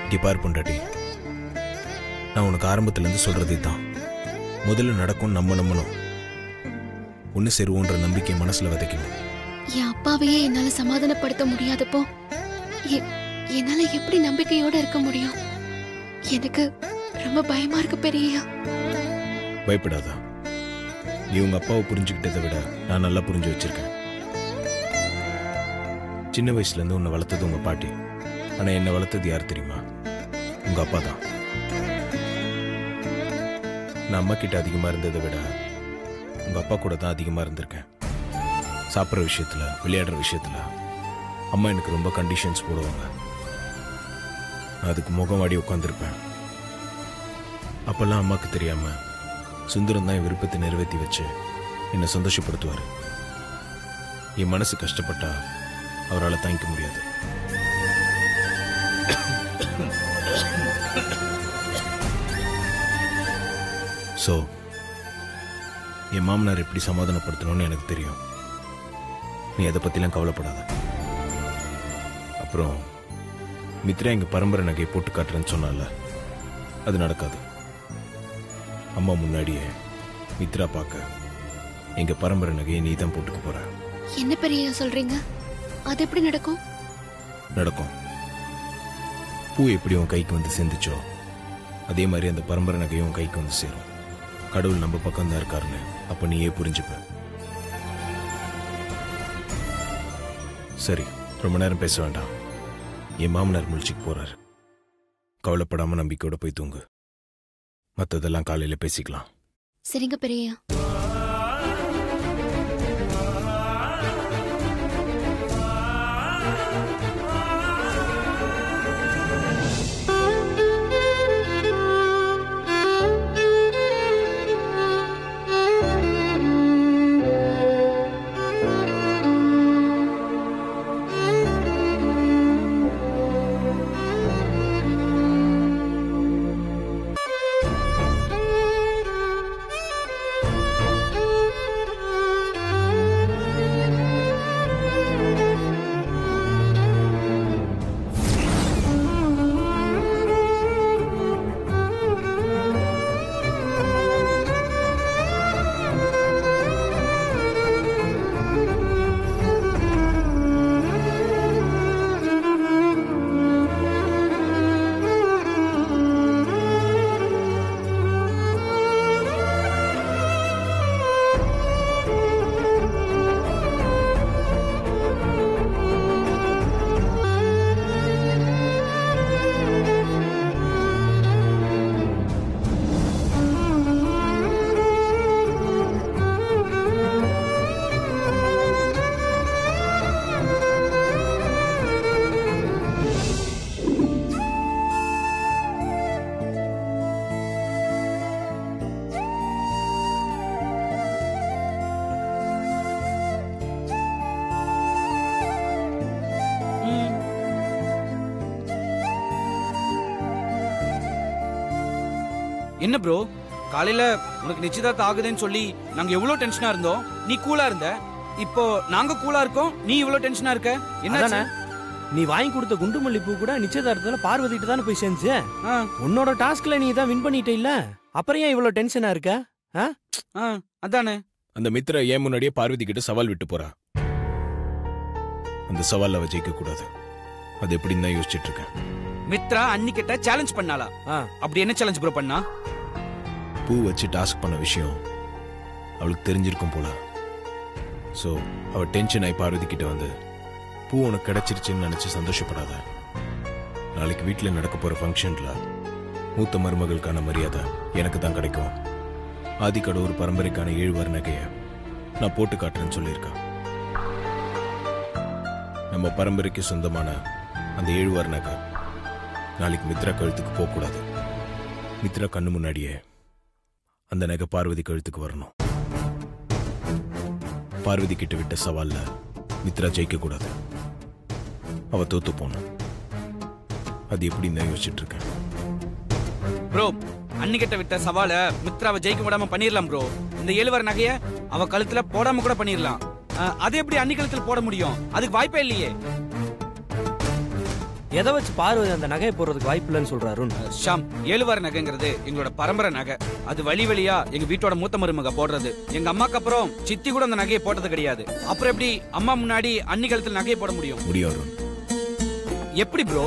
T for பொண்டாட்டி நான் உனக்கு ஆரம்பத்துலேருந்து சொல்றதே தான் முதல்ல நடக்கும் நம்ம நம்பணும் ஒன்று சேருவோன்ற நம்பிக்கை மனசுல விதைக்கணும் என் அப்பாவையே என்னால சமாதானப்படுத்த முடியாதப்போ எ- என்னால எப்படி நம்பிக்கையோட இருக்க முடியும் எனக்கு ரொம்ப பயமா இருக்கு பெரியயா பயப்படாதா நீ உங்க அப்பாவை புரிஞ்சுக்கிட்டதை விட நான் நல்லா புரிஞ்சு வச்சிருக்கேன் சின்ன வயசுல இருந்து உன்னை வளர்த்தது உங்க பாட்டி ஆனா என்னை வளர்த்தது யார் தெரியுமா உங்க அப்பா தான் நான் அம்மா கிட்ட அதிகமா இருந்ததை விட உங்க அப்பா கூட தான் அதிகமா இருந்திருக்கேன் சாப்பிட்ற விஷயத்துல விளையாடுற விஷயத்துல அம்மா எனக்கு ரொம்ப கண்டிஷன்ஸ் போடுவாங்க நான் அதுக்கு முகம் வாடி உட்காந்துருப்பேன் அப்பெல்லாம் அம்மாக்கு தெரியாம சுந்தரம் தான் என் விருப்பத்தை நிறைவேற்றி வச்சு என்னை சந்தோஷப்படுத்துவார் என் மனசு கஷ்டப்பட்டா அவரால் தாங்கிக்க முடியாது ஸோ என் மாமனார் எப்படி சமாதானப்படுத்தணும்னு எனக்கு தெரியும் நீ அதை பற்றிலாம் கவலைப்படாத அப்புறம் மித்ரா எங்கள் பரம்பரை நகையை போட்டு காட்டுறேன்னு சொன்னால அது நடக்காது அம்மா முன்னாடியே மித்ரா பார்க்க எங்க பரம்பரை நகையை நீ தான் போட்டுக்க போற என்ன பெரியயா சொல்றீங்க அது எப்படி நடக்கும் நடக்கும் பூ எப்படி உன் கைக்கு வந்து சேர்ந்துச்சோ அதே மாதிரி அந்த பரம்பரை நகையும் உன் கைக்கு வந்து சேரும் கடவுள் நம்ம பக்கம் தான் இருக்காருன்னு அப்ப நீயே புரிஞ்சுப்ப சரி ரொம்ப நேரம் பேச வேண்டாம் என் மாமனார் முழிச்சுக்கு போறாரு கவலைப்படாம நம்பிக்கையோட போய் தூங்கு மற்றதெல்லாம் காலையில பேசிக்கலாம் சரிங்க பெரியயா என்ன ப்ரோ காலையில உனக்கு நிச்சயதார்த்தம் ஆகுதுன்னு சொல்லி நாங்க எவ்வளவு டென்ஷனா இருந்தோம் நீ கூலா இருந்த இப்போ நாங்க கூலா இருக்கோம் நீ இவ்வளவு டென்ஷனா இருக்க என்ன அதானே? நீ வாங்கி கொடுத்த குண்டு மல்லிப்பூ கூட நிச்சயதார்த்தத்துல பார்வதிட்டு தானே போய் சேர்ந்துச்சு ஆ உன்னோட டாஸ்க்ல நீ தான் வின் பண்ணிட்ட இல்ல அப்புறம் ஏன் இவ்வளவு டென்ஷனா இருக்க ஆ அதானே அந்த மித்ரா ஏன் முன்னாடியே பார்வதி கிட்ட சவால் விட்டு போறா அந்த சவால்ல அவ ஜெயிக்க கூடாது அது எப்படின்னு தான் யோசிச்சுட்டு இருக்கேன் மித்ரா அன்னிக்கிட்ட சேலஞ்ச் பண்ணாளா ஆ. அப்படி என்ன சேலஞ்ச் ப்ரோ பண்ணா பூ வச்சு டாஸ்க் பண்ண விஷயம் அவளுக்கு தெரிஞ்சிருக்கும் போல ஸோ அவ டென்ஷன் ஆகி பார்வதி கிட்ட வந்து பூ உனக்கு கிடைச்சிருச்சுன்னு நினைச்சு சந்தோஷப்படாத நாளைக்கு வீட்டில் நடக்க போற ஃபங்க்ஷன்ல மூத்த மருமகளுக்கான மரியாதை எனக்கு தான் கிடைக்கும் ஆதிக்கடவுர் பரம்பரைக்கான ஏழுவார் நகையை நான் போட்டு காட்டுறேன்னு சொல்லியிருக்கேன் நம்ம பரம்பரைக்கு சொந்தமான அந்த ஏழுவார் நகை நாளைக்கு மித்ரா கழுத்துக்கு போகக்கூடாது மித்ரா கண்ணு முன்னாடியே அந்த நகை பார்வதி கழுத்துக்கு வரணும் பார்வதி கிட்ட விட்ட சவால்ல மித்ரா ஜெயிக்க கூடாது அவ தோத்து போகணும் அது எப்படின்னு தான் யோசிச்சுட்டு இருக்கேன் ப்ரோ அன்னிக்கிட்ட விட்ட சவால மித்ராவை ஜெயிக்க விடாம பண்ணிரலாம் ப்ரோ இந்த ஏழுவார நகைய அவ கழுத்துல போடாம கூட பண்ணிரலாம் ஆ, அது எப்படி அன்னி கழுத்துல போட முடியும் அதுக்கு வாய்ப்பே இல்லையே எதை வச்சு பார்வதி அந்த நகையை போடுறதுக்கு வாய்ப்பு இல்லைன்னு சொல்ற அருண் ஷாம் ஏழுவார நகைங்கிறது எங்களோட பரம்பரை நகை அது வழி வழியா எங்க வீட்டோட மூத்த மருமக போடுறது எங்க அம்மாக்கு அப்புறம் சித்தி கூட அந்த நகையை போட்டது கிடையாது அப்புறம் எப்படி அம்மா முன்னாடி அன்னி கழுத்துல நகையை போட முடியும் முடியும் அருண் எப்படி ப்ரோ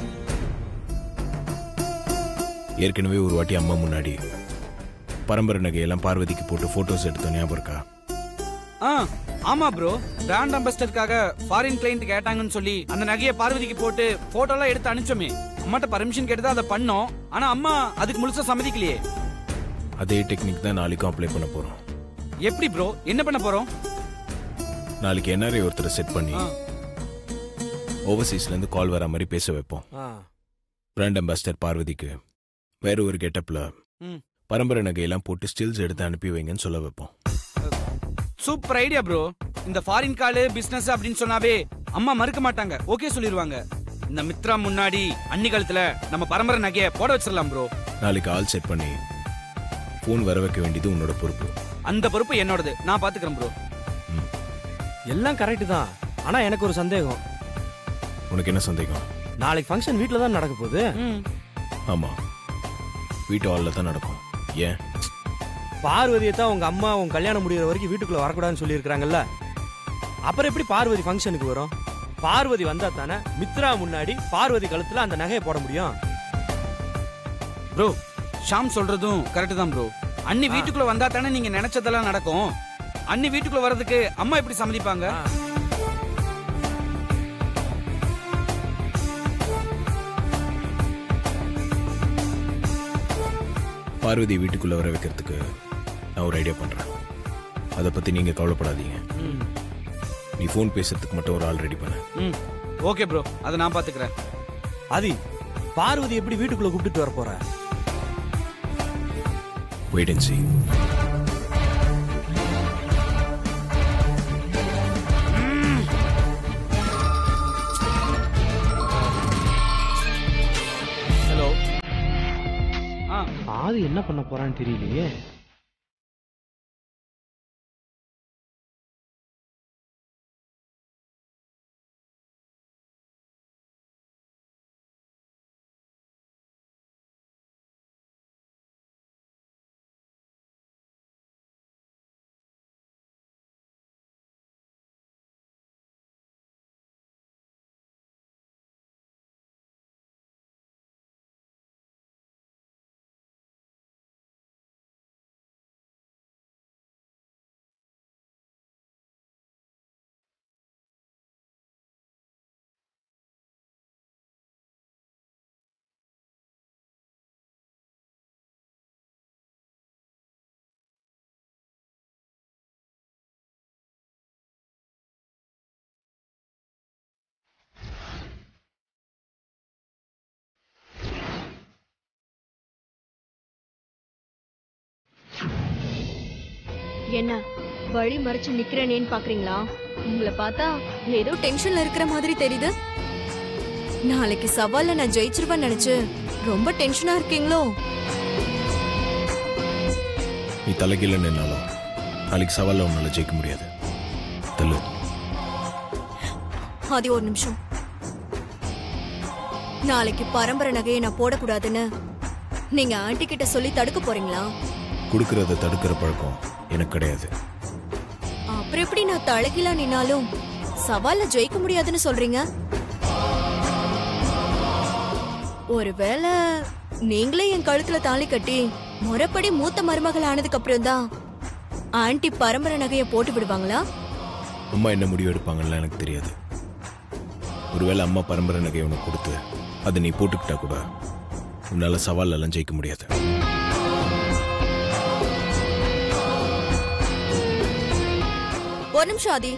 ஏற்கனவே ஒரு வாட்டி அம்மா முன்னாடி பரம்பரை நகையெல்லாம் பார்வதிக்கு போட்டு போட்டோஸ் எடுத்தோம் ஞாபகம் இருக்கா ஆ ஆமா ப்ரோ பிராண்ட் அம்பாசிடருக்காக ஃபாரின் கிளைண்ட் கேட்டாங்கன்னு சொல்லி அந்த நகையை பார்வதிக்கு போட்டு போட்டோ எல்லாம் எடுத்து அனுப்பிச்சோமே அம்மாட்ட பர்மிஷன் கேட்டு தான் அதை பண்ணோம் ஆனா அம்மா அதுக்கு முழுசா சம்மதிக்கலையே அதே டெக்னிக் தான் நாளைக்கும் அப்ளை பண்ண போறோம் எப்படி ப்ரோ என்ன பண்ண போறோம் நாளைக்கு என்ஆர்ஐ ஒருத்தரை செட் பண்ணி ஆ. ஓவர்சீஸ்ல இருந்து கால் வர மாதிரி பேச வைப்போம் ஆ. பிராண்ட் அம்பாசிடர் பார்வதிக்கு வேற ஒரு கெட்டப்ல ம். பரம்பரை நகையெல்லாம் போட்டு ஸ்டில்ஸ் எடுத்து அனுப்பி வைங்கன்னு சொல்ல வைப்போம் சூப்பர் ஐடியா ப்ரோ இந்த ஃபாரின் காலு பிசினஸ் அப்படின்னு சொன்னாவே அம்மா மறுக்க மாட்டாங்க ஓகே சொல்லிடுவாங்க இந்த மித்ரா முன்னாடி அன்னி காலத்துல நம்ம பரம்பரை நகையை போட வச்சிடலாம் ப்ரோ நாளைக்கு ஆள் செட் பண்ணி ஃபோன் வர வைக்க வேண்டியது உன்னோட பொறுப்பு அந்த பொறுப்பு என்னோடது நான் பாத்துக்கிறேன் ப்ரோ எல்லாம் கரெக்ட் தான் ஆனா எனக்கு ஒரு சந்தேகம் உனக்கு என்ன சந்தேகம் நாளைக்கு ஃபங்க்ஷன் வீட்ல தான் நடக்க போகுது ஆமா வீட்டு ஹாலில் தான் நடக்கும் ஏன் பார்வதியை தான் உங்க அம்மா உன் கல்யாணம் முடிகிற வரைக்கும் வீட்டுக்குள்ள வரக்கூடாதுன்னு சொல்லியிருக்காங்கல்ல அப்புறம் எப்படி பார்வதி ஃபங்க்ஷனுக்கு வரும் பார்வதி வந்தா தானே மித்ரா முன்னாடி பார்வதி கழுத்துல அந்த நகையை போட முடியும் ப்ரோ ஷாம் சொல்றதும் கரெக்ட் தான் ப்ரோ அன்னி வீட்டுக்குள்ள வந்தா தானே நீங்க நினைச்சதெல்லாம் நடக்கும் அன்னி வீட்டுக்குள்ள வர்றதுக்கு அம்மா எப்படி சம்மதிப்பாங்க ஆ. பார்வதி வீட்டுக்குள்ள வர வைக்கிறதுக்கு நான் ஒரு ஐடியா பண்றேன் அதை பத்தி நீங்க கவலைப்படாதீங்க ம். நீ ஃபோன் பேசுறதுக்கு மட்டும் ஒரு ஆள் ரெடி பண்ண ம் ஓகே ப்ரோ அதை நான் பாத்துக்கிறேன் ஆதி பார்வதி எப்படி வீட்டுக்குள்ள கூப்பிட்டு வர போற வெயிட் அண்ட் see ஹலோ ஆ ஆதி என்ன பண்ண போறான்னு தெரியலையே என்ன வழி மறைச்சு நிக்கிறேனேன்னு பாக்குறீங்களா உங்களை பார்த்தா ஏதோ டென்ஷன்ல இருக்கிற மாதிரி தெரியுது நாளைக்கு சவால்ல நான் ஜெயிச்சிருவேன்னு நினைச்சு ரொம்ப டென்ஷனா இருக்கீங்களோ நீ தலைகீழ நின்னாலும் நாளைக்கு சவாலில் உன்னால ஜெயிக்க முடியாது தள்ளு அது ஒரு நிமிஷம் நாளைக்கு பரம்பரை நகையை நான் போடக்கூடாதுன்னு நீங்க ஆண்டி கிட்ட சொல்லி தடுக்க போறீங்களா கொடுக்கறத தடுக்கிற பழக்கம் எனக்கு கிடையாது அப்புறம் எப்படி நான் தலைகீழா நின்னாலும் சவால்ல ஜெயிக்க முடியாதுன்னு சொல்றீங்க ஒருவேளை நீங்களே என் கழுத்துல தாலி கட்டி முறைப்படி மூத்த மருமகள் ஆனதுக்கு அப்புறம் தான் ஆன்ட்டி பரம்பரை நகைய போட்டு விடுவாங்களா அம்மா என்ன முடிவு எடுப்பாங்கன்னு எனக்கு தெரியாது ஒருவேளை அம்மா பரம்பரை நகையை உனக்கு கொடுத்து அதை நீ போட்டுக்கிட்டா கூட உன்னால சவால் எல்லாம் ஜெயிக்க முடியாது ஒரு நிமிஷம் ஆதி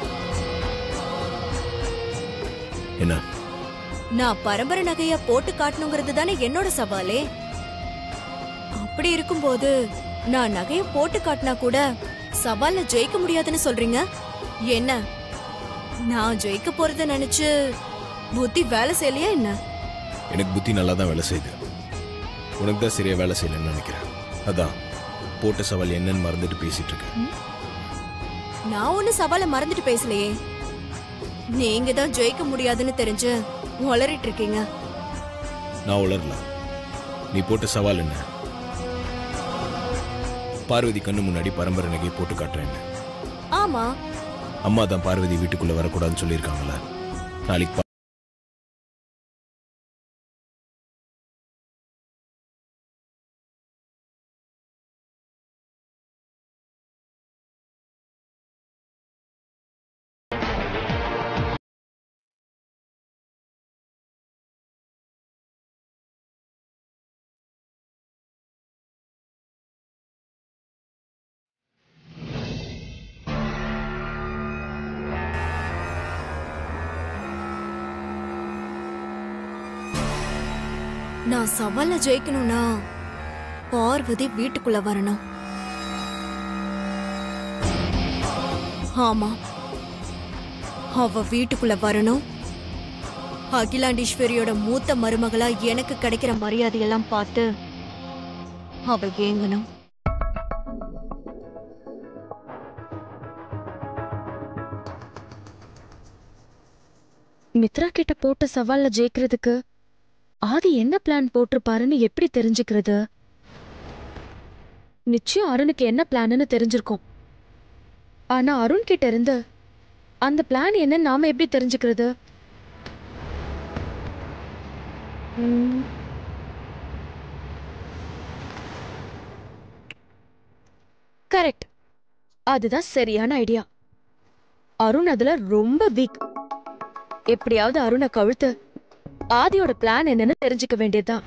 என்ன நான் பரம்பரை நகைய போட்டு காட்டணுங்கிறது தானே என்னோட சவாலே அப்படி இருக்கும்போது நான் நகைய போட்டு காட்டினா கூட சவால்ல ஜெயிக்க முடியாதுன்னு சொல்றீங்க என்ன நான் ஜெயிக்க போறத நினைச்சு புத்தி வேலை செய்யலையா என்ன எனக்கு புத்தி நல்லா தான் வேலை செய்யுது உனக்கு தான் சரியா வேலை செய்யலன்னு நினைக்கிறேன் அதான் போட்ட சவால் என்னன்னு மறந்துட்டு பேசிட்டு இருக்கேன் நான் ஒண்ணு சவாலை மறந்துட்டு பேசலையே நீங்க தான் ஜெயிக்க முடியாதுன்னு தெரிஞ்சு உளறிட்டு இருக்கீங்க நான் உளரல நீ போட்ட சவால் என்ன பார்வதி கண்ணு முன்னாடி பரம்பரை நகையை போட்டு காட்டுறேன் ஆமா அம்மா தான் பார்வதி வீட்டுக்குள்ள வரக்கூடாதுன்னு சொல்லியிருக்காங்கல்ல நாளைக்கு பா- நான் சவால்ல ஜெயிக்கணும்னா பார்வதி வீட்டுக்குள்ள வரணும் ஆமா அவ வீட்டுக்குள்ள வரணும் அகிலாண்டீஸ்வரியோட மூத்த மருமகளா எனக்கு கிடைக்கிற மரியாதையெல்லாம் பார்த்து அவ ஏங்கணும் மித்ரா கிட்ட போட்ட சவால்ல ஜெயிக்கிறதுக்கு ஆதி என்ன பிளான் போட்டிருப்பாருன்னு எப்படி தெரிஞ்சுக்கிறது நிச்சயம் அருணுக்கு என்ன பிளான்னு தெரிஞ்சிருக்கும் ஆனா அருண் கிட்ட இருந்து அந்த பிளான் என்னன்னு நாம எப்படி தெரிஞ்சுக்கிறது கரெக்ட் அதுதான் சரியான ஐடியா அருண் அதுல ரொம்ப வீக் எப்படியாவது அருணை கழுத்து ஆதியோட பிளான் என்னன்னு தெரிஞ்சுக்க வேண்டியதுதான்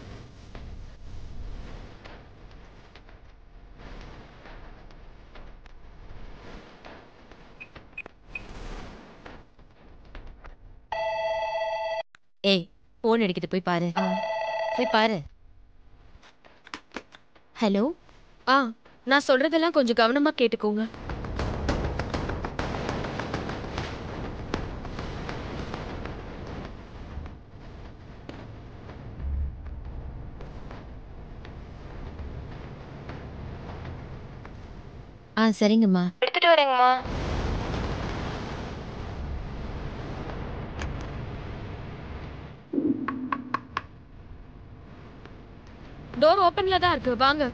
ஏய் போன் அடிக்குது போய் பாரு போய் பாரு ஹலோ ஆ நான் சொல்றதெல்லாம் கொஞ்சம் கவனமா கேட்டுக்கோங்க ஆ சரிங்கம்மா எடுத்துட்டு வரேங்கம்மா டோர் ஓபன்ல தான் இருக்கு வாங்க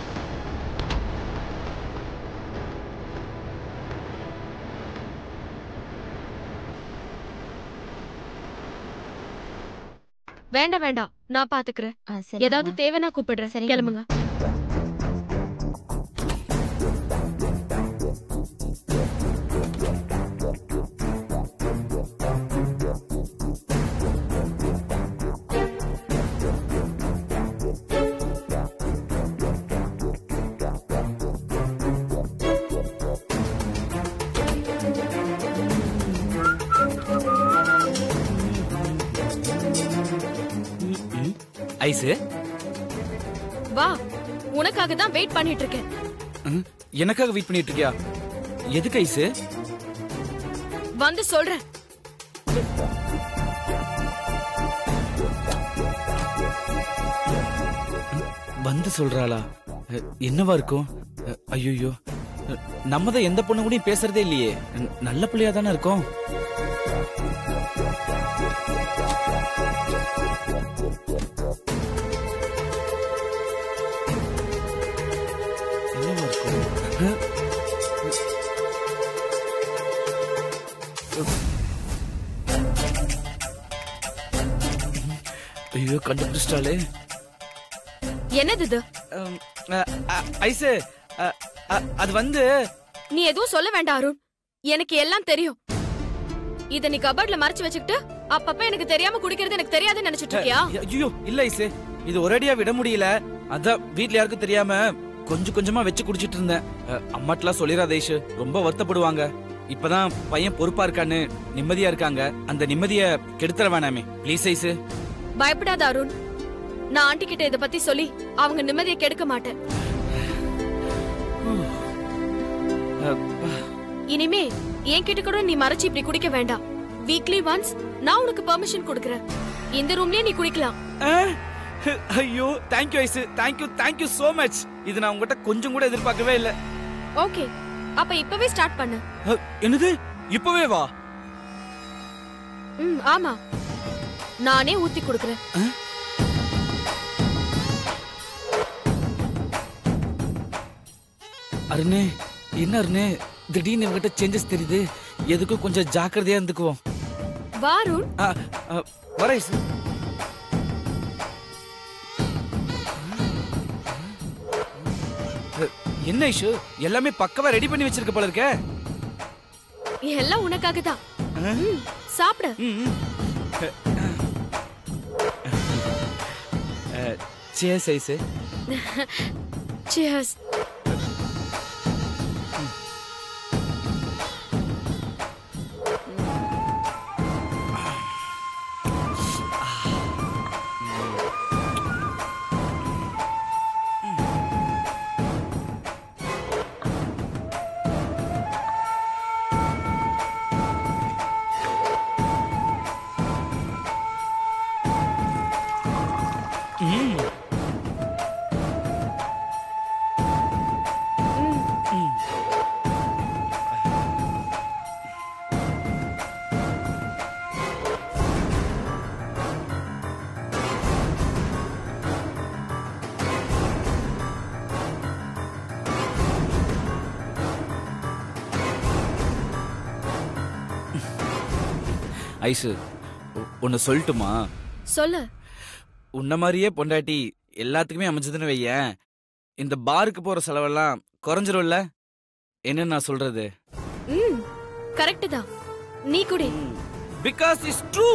வேண்டாம் வேண்டாம் நான் பாத்துக்கிறேன் ஆ சரி ஏதாவது தேவைன்னா கூப்பிடுறேன் சரிங்கம்மா. கிளம்புங்க ஐசு வா உனக்காக தான் வெயிட் பண்ணிட்டு இருக்கேன் ம், எனக்காக வெயிட் பண்ணிட்டு இருக்கியா எதுக்கு ஐசு வந்து சொல்றேன் வந்து சொல்றாளா அ, என்னவா இருக்கும் ஐயோ நம்ம தான் எந்த பொண்ணு கூடயும் பேசுறதே இல்லையே ந- நல்ல பிள்ளையா தானே இருக்கோம் என்னவா இருக்கும் அ? ஐயோ கண்டுபிடிச்சிட்டாலே என்னது இது அம், அ, அ, ஐசு அ, அ, அது வந்து நீ எதுவும் சொல்ல வேண்டாம் அருண் எனக்கு எல்லாம் தெரியும் இத நீ கபர்ட்ல மறைச்சு வச்சுக்கிட்டு அப்பப்ப எனக்கு தெரியாம குடிக்கிறது எனக்கு தெரியாதுன்னு நினைச்சிட்டு இருக்கியா ஐயோ இல்ல ஐசு இது ஒரேடியா விட முடியல அதான் வீட்ல யாருக்கும் தெரியாம கொஞ்சம் கொஞ்சமா வச்சு குடிச்சிட்டு இருந்தேன் அ, அம்மாட்டெல்லாம் சொல்லிடாத ஐசு ரொம்ப வருத்தப்படுவாங்க இப்பதான் பையன் பொறுப்பா இருக்கான்னு நிம்மதியா இருக்காங்க அந்த நிம்மதிய கெடுத்துற வேணாமே ப்ளீஸ் ஐசு பயப்படாத அருண் நான் ஆண்டி கிட்ட இத பத்தி சொல்லி அவங்க நிம்மதியை கெடுக்க மாட்டேன் அ, இனிமே என்கிட்ட கூட நீ மறைச்சு இப்படி குடிக்க வேண்டாம் வீக்லி ஒன்ஸ் நான் உனக்கு பெர்மிஷன் கொடுக்கறேன் இந்த ரூம்லயே நீ குடிக்கலாம் அ, ஐயோ thank you ice thank you thank you so much இது நான் உங்ககிட்ட கொஞ்சம் கூட எதிர்பார்க்கவே இல்ல ஓகே அப்ப இப்பவே ஸ்டார்ட் பண்ணு அ, என்னது இப்பவே வா ம் ஆமா நானே ஊத்தி கொடுக்கறேன் அருணே என்ன அருணே திடீர்னு இவகிட்ட சேஞ்சஸ் தெரியுது எதுக்கும் கொஞ்சம் ஜாக்கிரதையா இருந்துக்குவோம் வா அருண் ஆ, ஆ, வர ஐசு அ, என்ன ஐஷு எல்லாமே பக்கவா ரெடி பண்ணி வச்சிருக்க போல இருக்க எல்லாம் உனக்காக தான் சாப்பிடு சேஸ் ஐசு சியர்ஸ் ஐசு ஒன்னு சொல்லட்டுமா சொல்லு உன்ன மாதிரியே பொண்டாட்டி எல்லாத்துக்குமே அமைஞ்சதுன்னு வையேன் இந்த பாருக்கு போற செலவெல்லாம் குறைஞ்சிரும்ல என்ன நான் சொல்றது ம் கரெக்ட் தான் நீ குடி பிகாஸ் இஸ் ட்ரூ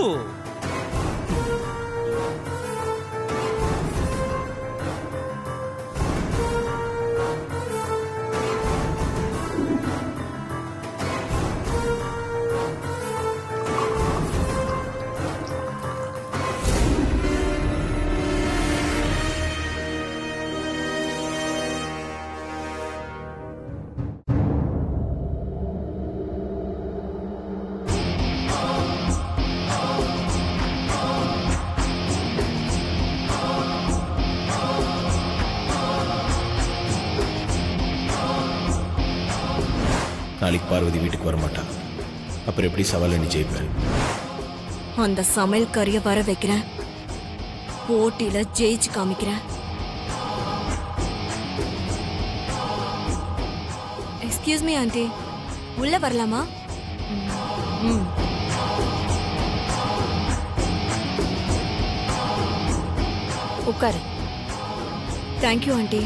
நாளைக்கு பார்வதி வீட்டுக்கு வர மாட்டான் அப்புறம் எப்படி சவாலை நீ ஜெயிப்ப அந்த சமையல் கறிய வர வைக்கிறேன் போட்டியில ஜெயிச்சு காமிக்கிறேன் எக்ஸ்கியூஸ் மீ ஆண்டி உள்ள வரலாமா ம் உட்காரு தேங்க்யூ ஆண்டி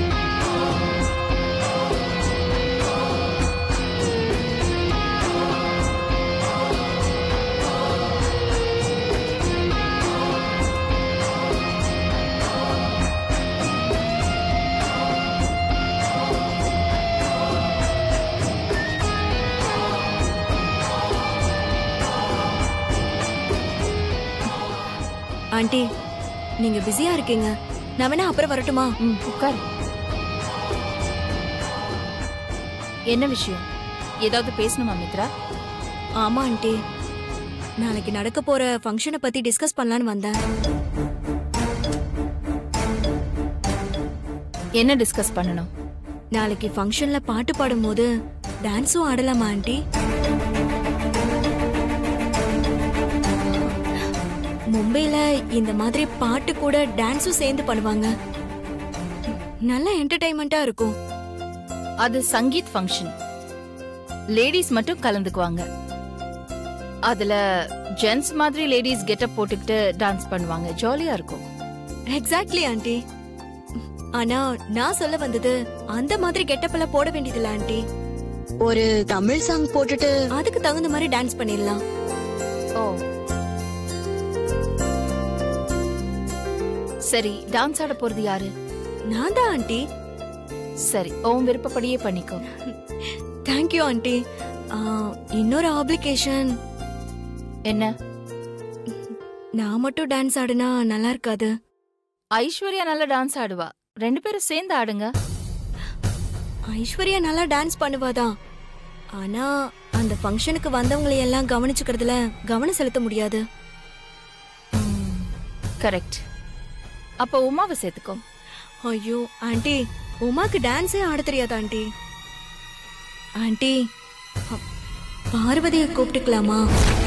ஆண்டி நீங்க பிஸியா இருக்கீங்க நான் வேணா அப்புறம் வரட்டுமா ம் உட்காரு என்ன விஷயம் ஏதாவது பேசணுமா மித்ரா ஆமா ஆண்டி நாளைக்கு நடக்க போற ஃபங்க்ஷனை பத்தி டிஸ்கஸ் பண்ணலான்னு வந்தேன் என்ன டிஸ்கஸ் பண்ணணும் நாளைக்கு ஃபங்க்ஷன்ல பாட்டு பாடும்போது டான்ஸும் ஆடலாமா ஆண்டி மும்பைல இந்த மாதிரி பாட்டு கூட டான்ஸும் சேர்ந்து பண்ணுவாங்க நல்ல என்டர்டைன்மெண்டா இருக்கும் அது சங்கீத் ஃபங்க்ஷன் லேடிஸ் மட்டும் கலந்துக்குவாங்க அதுல ஜென்ஸ் மாதிரி லேடிஸ் கெட்டப் போட்டுக்கிட்டு டான்ஸ் பண்ணுவாங்க ஜாலியா இருக்கும் எக்ஸாக்ட்லி ஆண்டி ஆனா நான் சொல்ல வந்தது அந்த மாதிரி கெட்டப்ல போட வேண்டியதில்ல ஆண்டி ஒரு தமிழ் சாங் போட்டுட்டு அதுக்கு தகுந்த மாதிரி டான்ஸ் பண்ணிடலாம் ஓ சரி டான்ஸ் ஆட போறது யாரு நான் தான் ஆண்டி சரி உன் விருப்பப்படியே பண்ணிக்கோ தேங்க்யூ ஆண்டி ஆ, இன்னொரு ஆப்ளிகேஷன் என்ன நான் மட்டும் டான்ஸ் ஆடுனா நல்லா இருக்காது ஐஸ்வர்யா நல்லா டான்ஸ் ஆடுவா ரெண்டு பேரும் சேர்ந்து ஆடுங்க ஐஸ்வர்யா நல்லா டான்ஸ் பண்ணுவாதான் ஆனா அந்த ஃபங்க்ஷனுக்கு வந்தவங்களை எல்லாம் கவனிச்சுக்கிறதுல கவனம் செலுத்த முடியாது கரெக்ட் அப்ப உமாவை சேர்த்துக்கோ ஐயோ ஆண்டி உமாக்கு டான்ஸே ஆட தெரியாது ஆண்டி ஆண்டி அ- பார்வதியை கூப்பிட்டுக்கலாமா